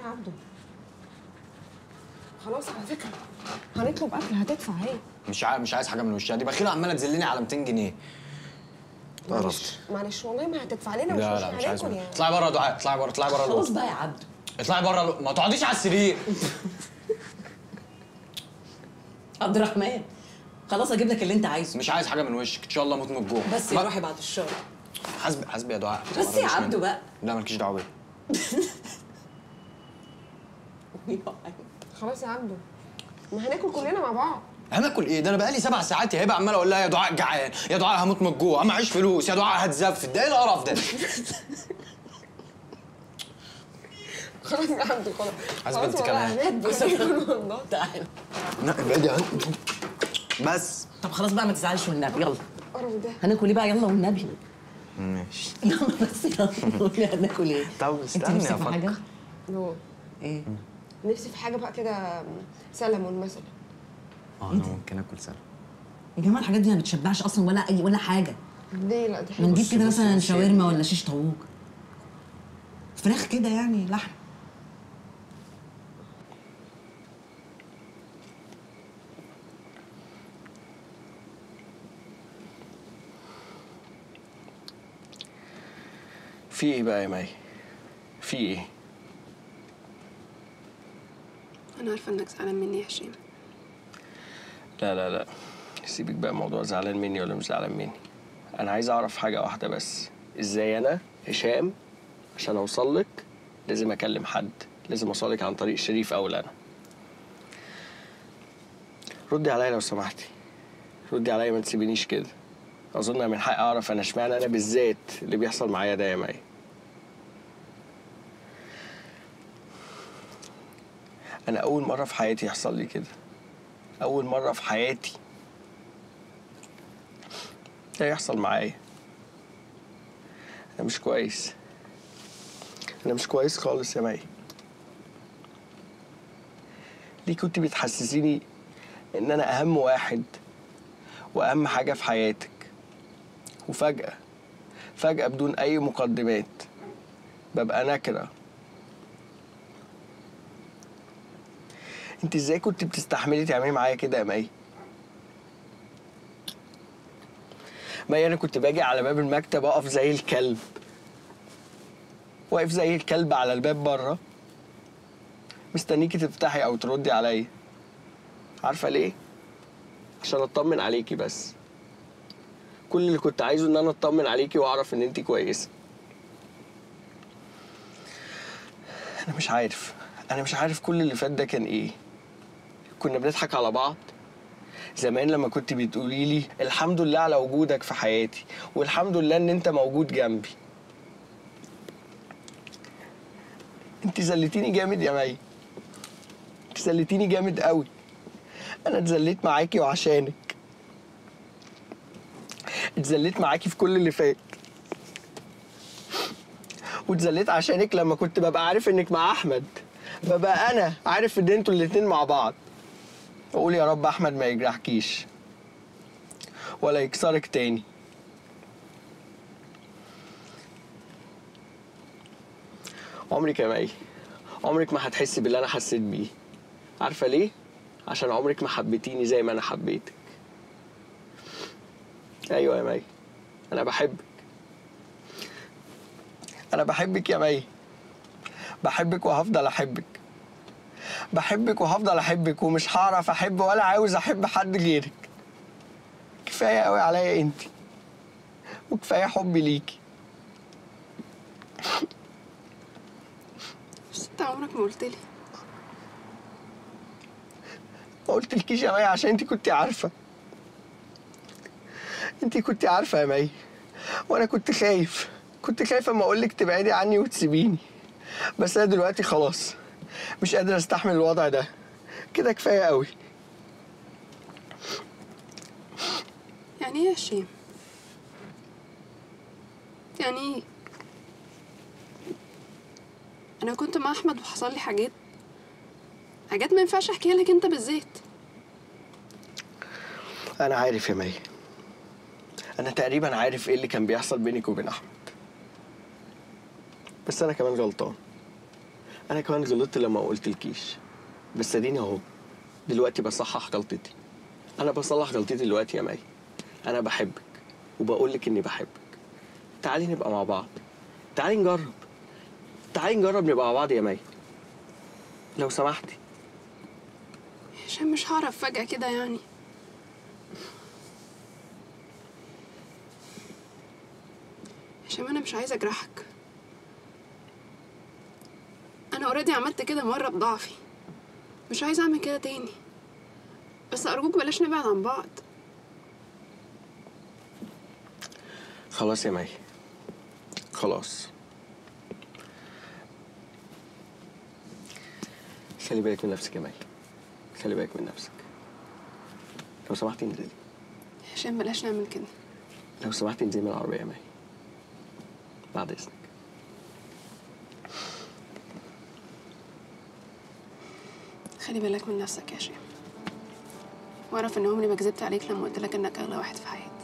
عبده خلاص على فكره هنطلب اكل هتدفع اهي مش عايز مش عايز حاجه من وشها دي بخيله عماله تذلني على 200 جنيه معلش قرفت معلش والله ما هتدفع لنا مش لا لا مش عايز هناكل منك. يعني اطلعي بره يا دعاء اطلعي بره اطلعي بره خلاص الأوضة. بقى يا عبده اطلعي بره ما تقعديش على السرير عبد الرحمن خلاص اجيب لك اللي انت عايزه مش عايز حاجه من وشك ان شاء الله اموت من الجوع بس ما- يا روحي بعد الشر حاسبي حاسبي يا دعاء بس يا عبده بقى. لا مالكيش دعوه بيا خلاص يا عبده ما هناكل كلنا مع بعض هناكل ايه ده انا بقالي سبع ساعات يا هبه عمال اقول لها يا دعاء جعان يا دعاء هموت من الجوع معيش فلوس يا دعاء هتزفت ده ايه القرف ده خلاص يا عبده خلاص عايز خلاص بنت والله كمان. هناكل هناكل والله تعالى لا ابعدي عني بس طب خلاص بقى ما تزعلش والنبي يلا القرف ده هناكل ايه بقى يلا والنبي ماشي يلا بس يلا قولي هناكل ايه طب انت استني نفسك في افكر حاجه هو ايه نفسي في حاجه بقى كده سلمون مثلا اه انا ممكن اكل سلة يا جماعه الحاجات دي ما بتشبعش اصلا ولا اي ولا حاجه ليه لا دي ما حلوه نجيب كده بصي مثلا بصي. شاورما ولا شيش طاووق فراخ كده يعني لحم في ايه بقى يا مي في ايه انا عارفه انك زعلان مني يا هشام لا لا لا سيبك بقى موضوع زعلان مني ولا مش زعلان مني انا عايز اعرف حاجه واحده بس ازاي انا هشام عشان اوصل لك لازم اكلم حد لازم اوصلك عن طريق شريف او انا ردي عليا لو سمحتي ردي عليا ما تسيبينيش كده اظن من حقي اعرف انا اشمعنى انا بالذات اللي بيحصل معايا ده يا مي انا اول مره في حياتي يحصل لي كده اول مره في حياتي ده يحصل معايا انا مش كويس انا مش كويس خالص يا مي ليه كنت بتحسسيني ان انا اهم واحد واهم حاجه في حياتك وفجاه فجاه بدون اي مقدمات ببقى نكره انت ازاي كنت بتستحملي تعملي معايا كده يا مي مي انا كنت باجي على باب المكتب اقف زي الكلب واقف زي الكلب على الباب بره مستنيكي تفتحي او تردي عليا عارفه ليه عشان اطمن عليكي بس كل اللي كنت عايزه ان انا اطمن عليكي واعرف ان انت كويسه انا مش عارف انا مش عارف كل اللي فات ده كان ايه كنا بنضحك على بعض زمان لما كنت بتقولي لي الحمد لله على وجودك في حياتي والحمد لله ان انت موجود جنبي انت زلتيني جامد يا مي انت زلتيني جامد قوي انا اتذليت معاكي وعشانك اتذليت معاكي في كل اللي فات واتذليت عشانك لما كنت ببقى عارف انك مع احمد ببقى انا عارف ان انتوا الاتنين مع بعض اقول يا رب احمد ما يجرحكيش ولا يكسرك تاني عمرك يا مي عمرك ما هتحسي باللي انا حسيت بيه عارفه ليه عشان عمرك ما حبيتيني زي ما انا حبيتك ايوه يا مي انا بحبك انا بحبك يا مي بحبك وهفضل احبك بحبك وهفضل احبك ومش هعرف احب ولا عاوز احب حد غيرك كفايه قوي عليا انت وكفايه حبي ليكي بس انت عمرك ما قلت لي ما قلتلكيش يا مي عشان انت كنت عارفه انت كنت عارفه يا مي وانا كنت خايف كنت خايف اما اقول لك تبعدي عني وتسيبيني بس انا دلوقتي خلاص مش قادر استحمل الوضع ده كده كفايه قوي يعني ايه يا هشام يعني ايه انا كنت مع احمد وحصل لي حاجات حاجات ما ينفعش احكيها لك انت بالذات انا عارف يا مي انا تقريبا عارف ايه اللي كان بيحصل بينك وبين احمد بس انا كمان غلطان انا كمان غلطت لما ما قلتلكيش بس اديني اهو دلوقتي بصحح غلطتي انا بصلح غلطتي دلوقتي يا مي انا بحبك وبقول لك اني بحبك تعالي نبقى مع بعض تعالي نجرب تعالي نجرب نبقى مع بعض يا مي لو سمحتي هشام مش هعرف فجأة كده يعني هشام انا مش عايزة اجرحك انا اوريدي عملت كده مرة بضعفي مش عايزة اعمل كده تاني بس ارجوك بلاش نبعد عن بعض خلاص يا مي خلاص خلي بالك من نفسك يا مي خلي بالك من نفسك لو سمحتي انزلي هشام بلاش نعمل كده لو سمحتي انزلي من العربية يا مي بعد اذنك خلي بالك من نفسك يا هشام واعرف ان عمري ما كذبت عليك لما قلت لك انك اغلى واحد في حياتي